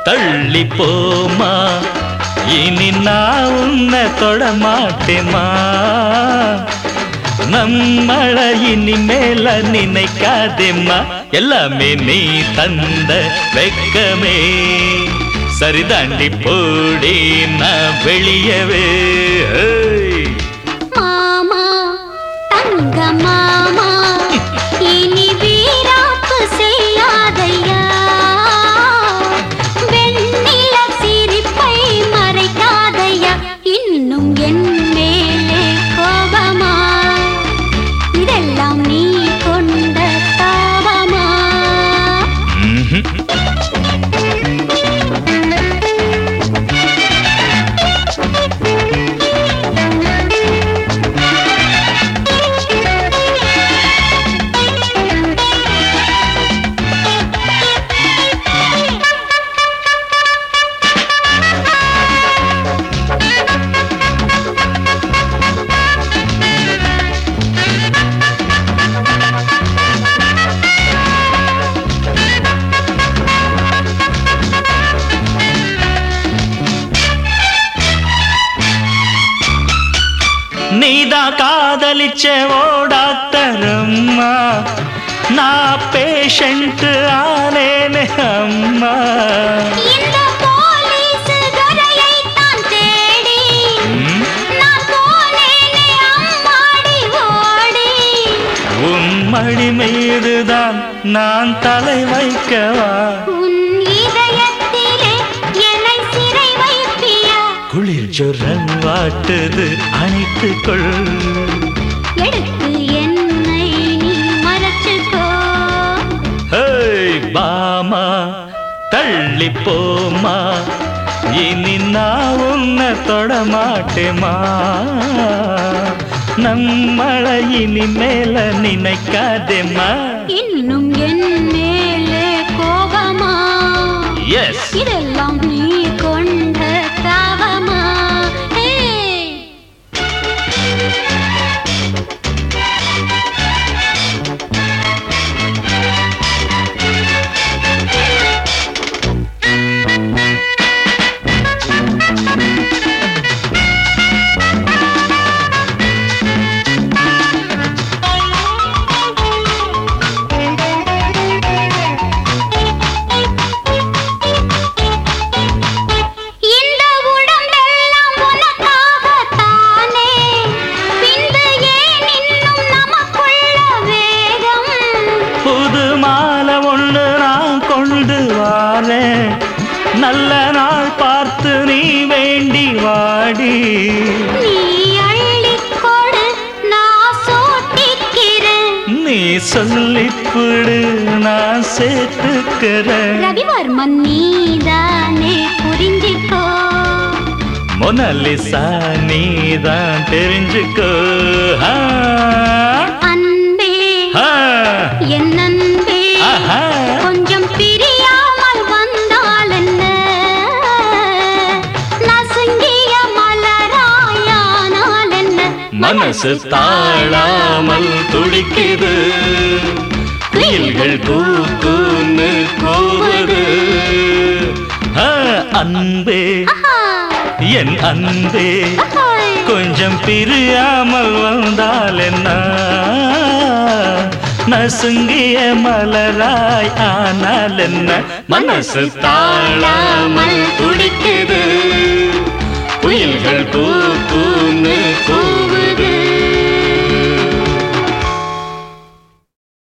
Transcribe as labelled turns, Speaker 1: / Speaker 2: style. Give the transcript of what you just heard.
Speaker 1: தள்ளி போமா இனி நான் உன்னை தொட மாட்டேமா நம்மள இனிமேல நினைக்காதேம்மா எல்லாமே நீ தந்த வெக்கமே சரிதாண்டி போடி நான் வெளியவே ஏய்.
Speaker 2: மாமா தங்க மாமா இனி வீராப்பு செய்யாதையா வெண்ணில சிரிப்பை மறைக்காதையா இன்னும் என் மேலே கோபமா இதெல்லாம் நீ கொண்ட தாபமா
Speaker 1: ம்ஹும். நீதான் காதலிச்ச ஓ டாக்டர் அம்மா நான் பேஷண்ட் ஆனேனே அம்மா
Speaker 2: இந்த போலீஸ் துரையைத்தான் தேடி
Speaker 1: ம்,
Speaker 2: நான் போனேனே அம்மாடி ஓடி
Speaker 1: உன் மடி மீதுதான் நான் தலை வைக்கவா
Speaker 2: உன் இதயத்திலே என்னை சிறை வைப்பியா
Speaker 1: குளிர் ஜொரம் வாட்டுது அணைத்துக் கொள்
Speaker 2: எடுத்து என்னை நீ மறைச்சுக்கோ
Speaker 1: ஹேய் பாமா தள்ளி போமா இனி நான் உன்னை தொட மாட்டேமா நம்மள இனி மேல நினைக்காதேம்மா
Speaker 2: இன்னும் என் மேலே கோபமா
Speaker 1: எஸ்
Speaker 2: இதெல்லாம் நீ கொண்ட தாவமா ஏய் இந்த உடம்பெல்லாம் உனக்காகத்தானே பின்பு ஏன் இன்னும் நமக்குள்ள வேகம்
Speaker 1: புது மாலை ஒண்ணு நான் கொண்டு வாரேன் நல்ல நாள் பார்த்து நீ வேண்டி வாடி
Speaker 2: நீ அள்ளிக் கொடு நான் சோட்டிக்கிறேன்
Speaker 1: நீ சொல்லிப்புடு நான் சேர்த்துக்கிறேன்
Speaker 2: ரவிவர்மன் நீதானே புரிஞ்சிக்கோ
Speaker 1: மொனலிசா நீதான் தெரிஞ்சுக்கோ ஆ,
Speaker 2: அன்பே
Speaker 1: ஆ,
Speaker 2: என் அன்பே
Speaker 1: ஆஹா.
Speaker 2: கொஞ்சம் பிரியாமல் வந்தால் என்ன நசுங்கிய மலராயானால் என்ன
Speaker 1: மனசு தாழாமல் துடிக்குது குயில்கள் கூக்குன்னு கூவுது ஆ, அன்பே
Speaker 2: ஆஹா,
Speaker 1: என் அன்பே
Speaker 2: ஆஹாய்.
Speaker 1: கொஞ்சம் பிரியாமல் வந்தால் என்ன நசுங்கிய மலராய் ஆனால் என்ன மனசு தாழா